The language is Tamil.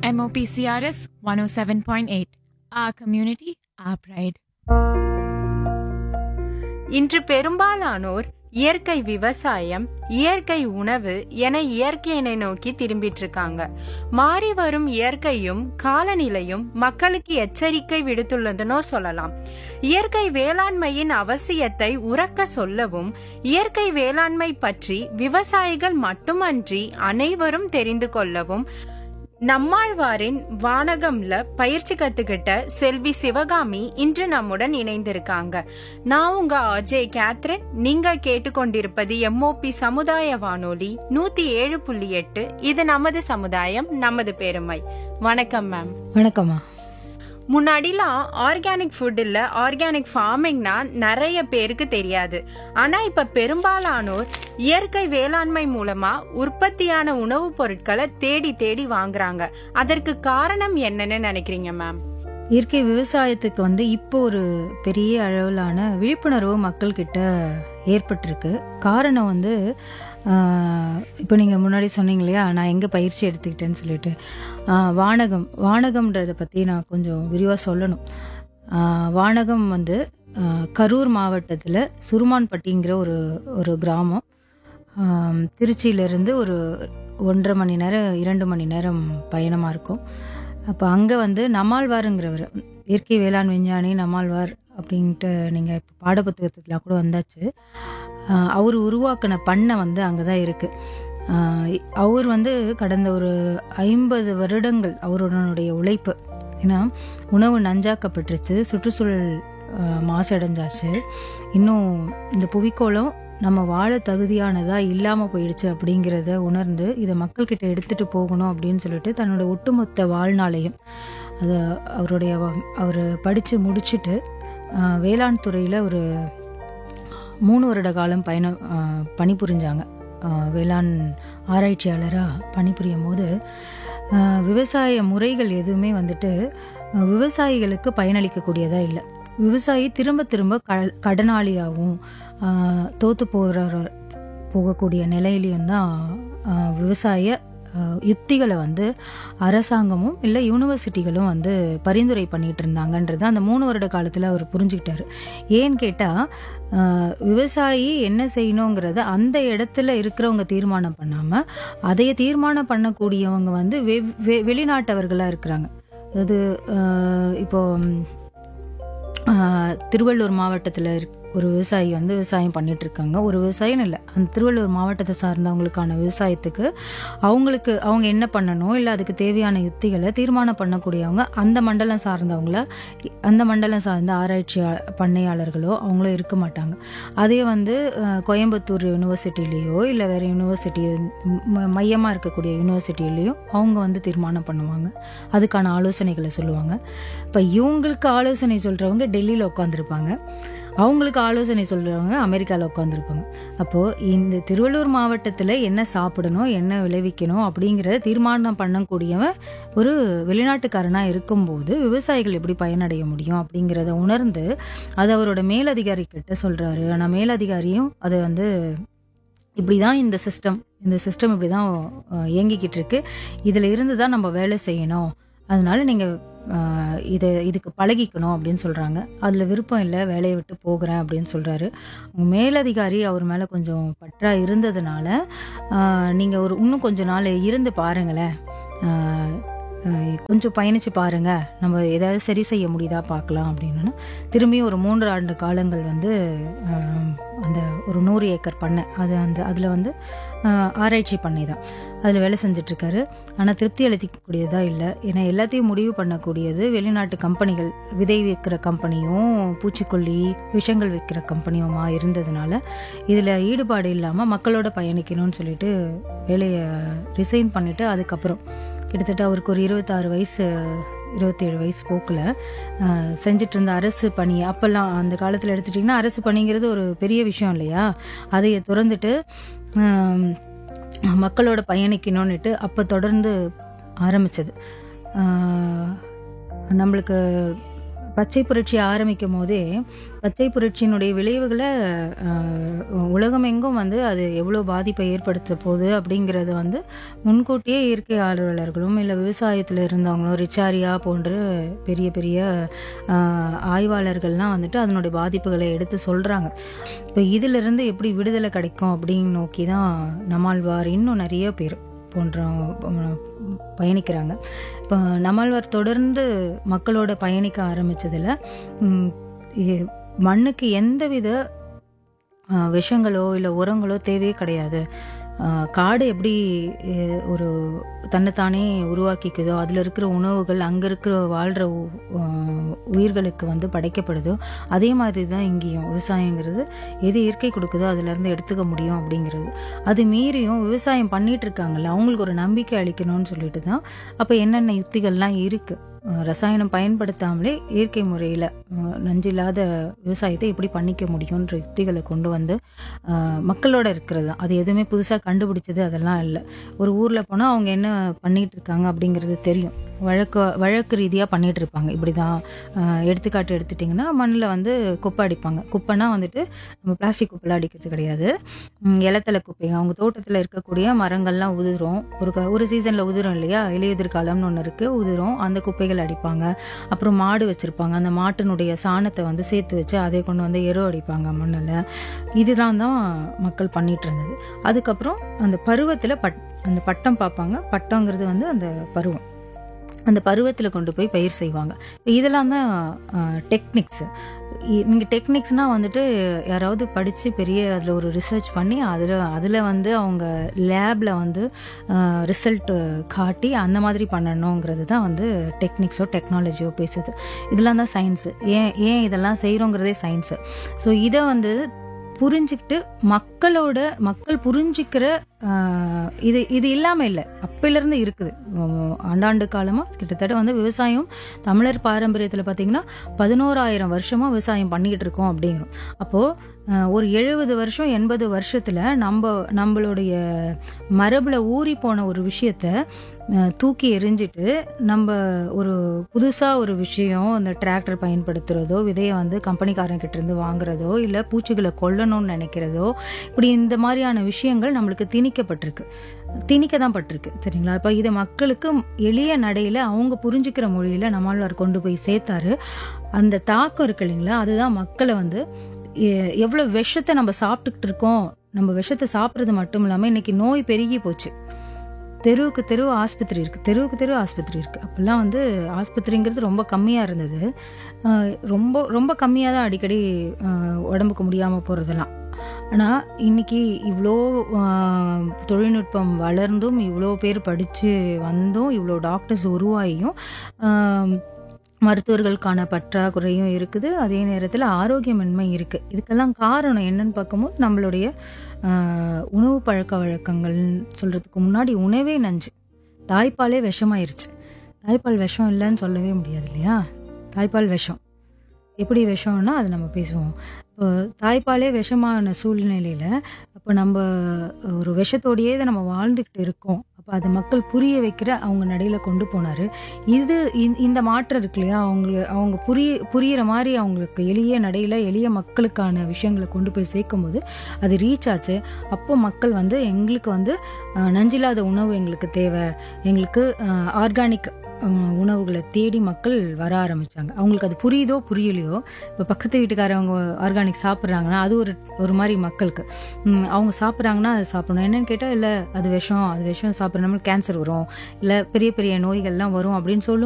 MOPCRS 107.8. Our community, our pride. இன்று பெரும்பாலானோர் இயற்கை விவசாயம் இயற்கை உணவு என இயற்கையினை நோக்கி திரும்பிட்டு இருக்காங்க மாறி வரும் இயற்கையும் காலநிலையும் மக்களுக்கு எச்சரிக்கை விடுத்துள்ளதுனோ சொல்லலாம் இயற்கை வேளாண்மையின் அவசியத்தை உறக்க சொல்லவும் இயற்கை வேளாண்மை பற்றி விவசாயிகள் மட்டுமன்றி அனைவரும் தெரிந்து கொள்ளவும் நம்மாழ்வாரின் வானகம்ல பயிற்சி கத்துக்கிட்ட செல்வி சிவகாமி இன்று நம்முடன் இணைந்திருக்காங்க நான் உங்க அஜய் கேத்ரின் நீங்க கேட்டுக்கொண்டிருப்பது எம்ஓபி சமுதாய வானொலி நூத்தி ஏழு புள்ளி எட்டு இது நமது சமுதாயம் நமது பெருமை வணக்கம் மேம் வணக்கம்மா முன்னாடிலாம் ஆர்கானிக் ஃபுட் இல்ல ஆர்கானிக் ஃபார்மிங்னா நிறைய பேருக்கு தெரியாது ஆனா இப்ப பெரும்பாலானோர் இயற்கை வேளாண்மை மூலமா உற்பத்தியான உணவுப் பொருட்களை தேடி தேடி வாங்குறாங்க அதற்கு காரணம் என்னன்னு நினைக்கிறீங்க மேம் இயற்கை விவசாயத்துக்கு வந்து இப்போ ஒரு பெரிய அளவிலான விழிப்புணர்வு மக்கள்கிட்ட ஏற்பட்டிருக்கு காரணம் வந்து ஆஹ், இப்போ நீங்கள் முன்னாடி சொன்னீங்க இல்லையா நான் எங்கே பயிற்சி எடுத்துக்கிட்டேன்னு சொல்லிட்டு ஆஹ், வானகம் வானகம்ன்றதை பற்றி நான் கொஞ்சம் விரிவாக சொல்லணும் ஆஹ், வானகம் வந்து ஆஹ், கரூர் மாவட்டத்தில் சுருமான்பட்டிங்கிற ஒரு ஒரு கிராமம் ஆம், திருச்சியிலிருந்து ஒரு ஒன்றரை மணி நேரம் இரண்டு மணி நேரம் பயணமாக இருக்கும் அப்போ அங்கே வந்து நம்மாழ்வாருங்கிறவர் இயற்கை வேளாண் விஞ்ஞானி நம்மாழ்வார் அப்படின்ட்டு நீங்கள் இப்போ பாடப்புத்தகத்துல கூட வந்தாச்சு ஆஹ் அவர் உருவாக்கின பண்ணை வந்து அங்கே தான் இருக்குது அவர் வந்து கடந்த ஒரு ஐம்பது வருடங்கள் அவருடனுடைய உழைப்பு ஏன்னா உணவு நஞ்சாக்கப்பட்டுருச்சு சுற்றுச்சூழல் ஆஹ் மாசடைஞ்சாச்சு இன்னும் இந்த புவிக்கோளம் நம்ம வாழ தகுதியானதா இல்லாமல் போயிடுச்சு அப்படிங்கிறத உணர்ந்து இதை மக்கள்கிட்ட எடுத்துட்டு போகணும் அப்படின்னு சொல்லிட்டு தன்னோட ஒட்டுமொத்த வாழ்நாளையும் அதை அவருடைய அவர் படித்து முடிச்சுட்டு ஆஹ், வேளாண் துறையில் ஒரு மூணு வருட காலம் பயணம் ஆஹ், பணிபுரிஞ்சாங்க ஆஹ், வேளாண் ஆராய்ச்சியாளராக பணிபுரியும் போது ஆஹ், விவசாய முறைகள் எதுவுமே வந்துட்டு ஆஹ், விவசாயிகளுக்கு பயனளிக்கக்கூடியதா இல்லை விவசாயி திரும்ப திரும்ப க கடனாளியாகவும் ஆஹ், தோத்து போகிற போகக்கூடிய நிலையிலையும் தான் ஆஹ், விவசாய ஆஹ், யுத்திகளை வந்து அரசாங்கமும் இல்லை யூனிவர்சிட்டிகளும் வந்து பரிந்துரை பண்ணிட்டு இருந்தாங்கன்றது அந்த மூணு வருட காலத்தில் அவர் புரிஞ்சுக்கிட்டாரு ஏன்னு கேட்டால் விவசாயி என்ன செய்யணுங்கிறத அந்த இடத்துல இருக்கிறவங்க தீர்மானம் பண்ணாமல் அதைய தீர்மானம் பண்ணக்கூடியவங்க வந்து வெ வெ- வெளிநாட்டவர்களாக இருக்கிறாங்க அதாவது ஆஹ், இப்போ ம், ஆஹ், திருவள்ளூர் மாவட்டத்தில் ஒரு விவசாயி வந்து விவசாயம் பண்ணிட்டு இருக்காங்க ஒரு விவசாயம் இல்லை அந்த திருவள்ளூர் மாவட்டத்தை சார்ந்தவங்களுக்கான விவசாயத்துக்கு அவங்களுக்கு அவங்க என்ன பண்ணணும் இல்லை அதுக்கு தேவையான யுத்திகளை தீர்மானம் பண்ணக்கூடியவங்க அந்த மண்டலம் சார்ந்தவங்கள அந்த மண்டலம் சார்ந்த ஆராய்ச்சி பண்ணையாளர்களோ அவங்களும் இருக்க மாட்டாங்க அதே வந்து அஹ், கோயம்புத்தூர் யூனிவர்சிட்டிலேயோ இல்லை வேற யூனிவர்சிட்டி மையமாக இருக்கக்கூடிய யூனிவர்சிட்டிலேயோ அவங்க வந்து தீர்மானம் பண்ணுவாங்க அதுக்கான ஆலோசனைகளை சொல்லுவாங்க இப்போ இவங்களுக்கு ஆலோசனை சொல்கிறவங்க டெல்லியில் உட்காந்துருப்பாங்க அவங்களுக்கு ஆலோசனை சொல்கிறவங்க அமெரிக்காவில் உட்காந்துருப்பாங்க அப்போது இந்த திருவள்ளூர் மாவட்டத்தில் என்ன சாப்பிடணும் என்ன விளைவிக்கணும் அப்படிங்கிறத தீர்மானம் பண்ணக்கூடியவன் ஒரு வெளிநாட்டுக்காரனாக இருக்கும்போது விவசாயிகள் எப்படி பயனடைய முடியும் அப்படிங்கிறத உணர்ந்து அது அவரோட மேலதிகாரி கிட்ட சொல்கிறாரு ஆனால் மேலதிகாரியும் அதை வந்து இப்படி தான் இந்த சிஸ்டம் இந்த சிஸ்டம் இப்படி தான் இயங்கிக்கிட்டு இருக்கு இதில் இருந்து தான் நம்ம வேலை செய்யணும் அதனால நீங்கள் இதை இதுக்கு பழகிக்கணும் அப்படின்னு சொல்கிறாங்க அதில் விருப்பம் இல்லை வேலையை விட்டு போகிறேன் அப்படின்னு சொல்கிறாரு மேலதிகாரி அவர் மேலே கொஞ்சம் பற்றா இருந்ததுனால நீங்கள் ஒரு இன்னும் கொஞ்ச நாள் இருந்து பாருங்களேன் ஆஹ், ஆஹ், கொஞ்சம் பயணிச்சு பாருங்க நம்ம ஏதாவது சரி செய்ய முடியுதா பார்க்கலாம் அப்படின்னு திரும்பியும் ஒரு மூன்று ஆண்டு காலங்கள் வந்து ஆஹ், அந்த ஒரு நூறு ஏக்கர் பண்ணை அது அந்த அதில் வந்து ஆஹ், ஆராய்ச்சி பண்ணை தான் அதில் வேலை செஞ்சிட்ருக்காரு ஆனால் திருப்தி அளிக்கக்கூடியதா இல்லை ஏன்னா எல்லாத்தையும் முடிவு பண்ணக்கூடியது வெளிநாட்டு கம்பெனிகள் விதை விற்கிற கம்பெனியும் பூச்சிக்கொல்லி விஷங்கள் விற்கிற கம்பெனியுமா இருந்ததுனால இதில் ஈடுபாடு இல்லாமல் மக்களோட பயணிக்கணும்னு சொல்லிட்டு வேலையை ரிசைன் பண்ணிவிட்டு அதுக்கப்புறம் கிட்டத்தட்ட அவருக்கு ஒரு இருபத்தாறு வயசு இருபத்தேழு வயசு போக்கில் செஞ்சுட்டு இருந்த அரசு பணி அப்போல்லாம் அந்த காலத்தில் எடுத்துட்டிங்கன்னா அரசு பணிங்கிறது ஒரு பெரிய விஷயம் இல்லையா அதைய துறந்துட்டு ஆம், மக்களோட பயணிக்கணும்னுட்டு அப்போ தொடர்ந்து ஆரம்பிச்சது ஆஹ், நம்மளுக்கு பச்சை புரட்சி ஆரம்பிக்கும் போதே பச்சை புரட்சியினுடைய விளைவுகளை அஹ், உலகம் எங்கும் வந்து அது எவ்வளோ பாதிப்பை ஏற்படுத்த போகுது அப்படிங்கிறத வந்து முன்கூட்டியே இயற்கை ஆர்வலர்களும் இல்லை விவசாயத்தில் இருந்தவங்களும் ரிச்சாரியா போன்ற பெரிய பெரிய அஹ், ஆய்வாளர்கள்லாம் வந்துட்டு அதனுடைய பாதிப்புகளை எடுத்து சொல்கிறாங்க இப்போ இதிலிருந்து எப்படி விடுதலை கிடைக்கும் அப்படின்னு நோக்கி தான் நம்மாழ்வார் இன்னும் நிறைய பேர் போன்ற உம், பயணிக்கிறாங்க இப்போ நம்மாழ்வார் தொடர்ந்து மக்களோட பயணிக்க ஆரம்பிச்சதுல உம், இ- மண்ணுக்கு எந்தவித ஆஹ், விஷங்களோ இல்லை உரங்களோ தேவையே கிடையாது ஆஹ், காடு எப்படி அஹ், ஒரு தன்னைத்தானே உருவாக்கிக்குதோ அதில் இருக்கிற உணவுகள் அங்கே இருக்கிற வாழ்கிற உயிர்களுக்கு வந்து படைக்கப்படுதோ அதே மாதிரி தான் இங்கேயும் விவசாயங்கிறது எது இயற்கை கொடுக்குதோ அதுலேருந்து எடுத்துக்க முடியும் அப்படிங்கிறது அது மீறியும் விவசாயம் பண்ணிட்டு இருக்காங்கல்ல அவங்களுக்கு ஒரு நம்பிக்கை அளிக்கணும்னு சொல்லிட்டு தான் அப்போ என்னென்ன யுக்திகள்லாம் இருக்குது ரசாயனம் பயன்படுத்தாமலே இயற்கை முறையில் நஞ்சில்லாத விவசாயத்தை எப்படி பண்ணிக்க முடியுன்ற யுக்திகளை கொண்டு வந்து அஹ், மக்களோட இருக்கிறது தான் அது எதுவுமே புதுசாக கண்டுபிடிச்சது அதெல்லாம் இல்லை ஒரு ஊரில் போனால் அவங்க என்ன பண்ணிட்டு இருக்காங்க அப்படிங்கிறது தெரியும் வழக்கு வழக்கு ரீதியாக பண்ணிட்டு இருப்பாங்க இப்படி தான் எடுத்துக்காட்டு எடுத்துட்டிங்கன்னா மண்ணில் வந்து குப்பை அடிப்பாங்க குப்பைனா வந்துட்டு நம்ம பிளாஸ்டிக் குப்பைலாம் அடிக்கிறது கிடையாது ம், இலத்தலை குப்பைங்க அவங்க தோட்டத்தில் இருக்கக்கூடிய மரங்கள்லாம் உதிரும் ஒரு க- ஒரு சீசனில் உதிரும் இல்லையா இலையுதிர் காலம்னு ஒன்று இருக்குது உதிரும் அந்த குப்பைகள் அடிப்பாங்க அப்புறம் மாடு வச்சுருப்பாங்க அந்த மாட்டினுடைய சாணத்தை வந்து சேர்த்து வச்சு அதை கொண்டு வந்து எரு அடிப்பாங்க மண்ணில் இதுதான் தான் மக்கள் பண்ணிட்டு இருந்தது அதுக்கப்புறம் அந்த பருவத்தில் பட் அந்த பட்டம் பார்ப்பாங்க பட்டங்கிறது வந்து அந்த பருவம் அந்த பருவத்தில் கொண்டு போய் பயிர் செய்வாங்க இப்ப இதெல்லாம் தான் டெக்னிக்ஸ் நீங்கள் டெக்னிக்ஸ்னால் வந்துட்டு யாராவது படித்து பெரிய அதில் ஒரு ரிசர்ச் பண்ணி அதில் அதில் வந்து அவங்க லேபில் வந்து ரிசல்ட் காட்டி அந்த மாதிரி பண்ணணுங்கிறது தான் வந்து டெக்னிக்ஸோ டெக்னாலஜியோ பேசுது இதெல்லாம் தான் சயின்ஸு ஏன் ஏன் இதெல்லாம் செய்கிறோங்கிறதே சயின்ஸு ஸோ இதை வந்து புரிஞ்சுக்கிட்டு மக்களோட மக்கள் புரிஞ்சுக்கிற ஆஹ், இது இது இல்லாமல் இல்லை அப்பையிலேருந்து இருக்குது உம், ஆண்டாண்டு காலமாக கிட்டத்தட்ட வந்து விவசாயம் தமிழர் பாரம்பரியத்தில் பார்த்தீங்கன்னா பதினோராயிரம் வருஷமாக விவசாயம் பண்ணிக்கிட்டு இருக்கோம் அப்படிங்கிறோம் அப்போது ஒரு எழுபது வருஷம் எண்பது வருஷத்தில் நம்ம நம்மளுடைய மரபில் ஊறி போன ஒரு விஷயத்த அஹ், தூக்கி எறிஞ்சிட்டு நம்ம ஒரு புதுசாக ஒரு விஷயம் அந்த டிராக்டர் பயன்படுத்துகிறதோ விதையை வந்து கம்பெனிக்காரங்க கிட்ட இருந்து வாங்குறதோ இல்லை பூச்சிகளை கொல்லணும்னு நினைக்கிறதோ இப்படி இந்த மாதிரியான விஷயங்கள் நம்மளுக்கு திணிக்கப்பட்டிருக்கு திணிக்க தான் பட்டிருக்கு சரிங்களா இப்போ இதை மக்களுக்கு எளிய நடையில் அவங்க புரிஞ்சுக்கிற மொழியில் நம்மாழ்வார் கொண்டு போய் சேர்த்தாரு அந்த தாக்கம் இருக்கு இல்லைங்களா அதுதான் மக்களை வந்து எ- எவ்வளவு விஷத்தை நம்ம சாப்பிட்டுக்கிட்டு இருக்கோம் நம்ம விஷத்தை சாப்பிட்றது மட்டும் இல்லாமல் இன்னைக்கு நோய் பெருகி போச்சு தெருவுக்கு தெரு ஆஸ்பத்திரி இருக்கு தெருவுக்கு தெரு ஆஸ்பத்திரி இருக்கு அப்பெல்லாம் வந்து ஆஸ்பத்திரிங்கிறது ரொம்ப கம்மியா இருந்தது ஆஹ் ரொம்ப ரொம்ப கம்மியாக தான் அடிக்கடி ஆஹ் உடம்புக்கு முடியாமல் போகிறதெல்லாம் ஆனால் இன்னைக்கு இவ்வளோ ஆஹ், தொழில்நுட்பம் வளர்ந்தும் இவ்வளோ பேர் படித்து வந்தும் இவ்வளோ டாக்டர்ஸ் உருவாகியும் ஆஹ், மருத்துவர்களுக்கான பற்றாக்குறையும் இருக்குது அதே நேரத்தில் ஆரோக்கியமின்மை இருக்குது இதுக்கெல்லாம் காரணம் என்னன்னு பார்க்கும்போது நம்மளுடைய ஆஹ், உணவு பழக்க வழக்கங்கள்னு சொல்கிறதுக்கு முன்னாடி உணவே நஞ்சு தாய்ப்பாலே விஷமாயிருச்சு தாய்ப்பால் விஷம் இல்லைன்னு சொல்லவே முடியாது இல்லையா தாய்ப்பால் விஷம் எப்படி விஷம்னா அது நம்ம பேசுவோம் இப்போ தாய்ப்பாலே விஷமான சூழ்நிலையில் அப்போ நம்ம ஒரு விஷத்தோடையே தான் நம்ம வாழ்ந்துக்கிட்டு இருக்கோம் அப்போ அதை மக்கள் புரிய வைக்கிற அவங்க நடையில் கொண்டு போனார் இது இந்த- இந்த மாற்றம் இருக்கு இல்லையா அவங்க அவங்க புரிய புரியிற மாதிரி அவங்களுக்கு எளிய நடையில் எளிய மக்களுக்கான விஷயங்களை கொண்டு போய் சேர்க்கும் போது அது ரீச் ஆச்சு அப்போ மக்கள் வந்து எங்களுக்கு வந்து அஹ், நஞ்சில்லாத உணவு எங்களுக்கு தேவை எங்களுக்கு ஆர்கானிக் உணவுகளை தேடி மக்கள் வர ஆரம்பிச்சாங்க அவங்களுக்கு அது புரியுதோ புரியலையோ இப்போ பக்கத்து வீட்டுக்காரவங்க ஆர்கானிக் சாப்பிட்றாங்கன்னா அது ஒரு ஒரு மாதிரி மக்களுக்கு ம், அவங்க சாப்பிட்றாங்கன்னா அது சாப்பிடணும் என்னன்னு கேட்டால் இல்லை அது விஷம் அது விஷம் சாப்பிட்ற நம்மளுக்கு கேன்சர் வரும் இல்லை பெரிய பெரிய நோய்கள்லாம் வரும் அப்படின்னு சொல்லும்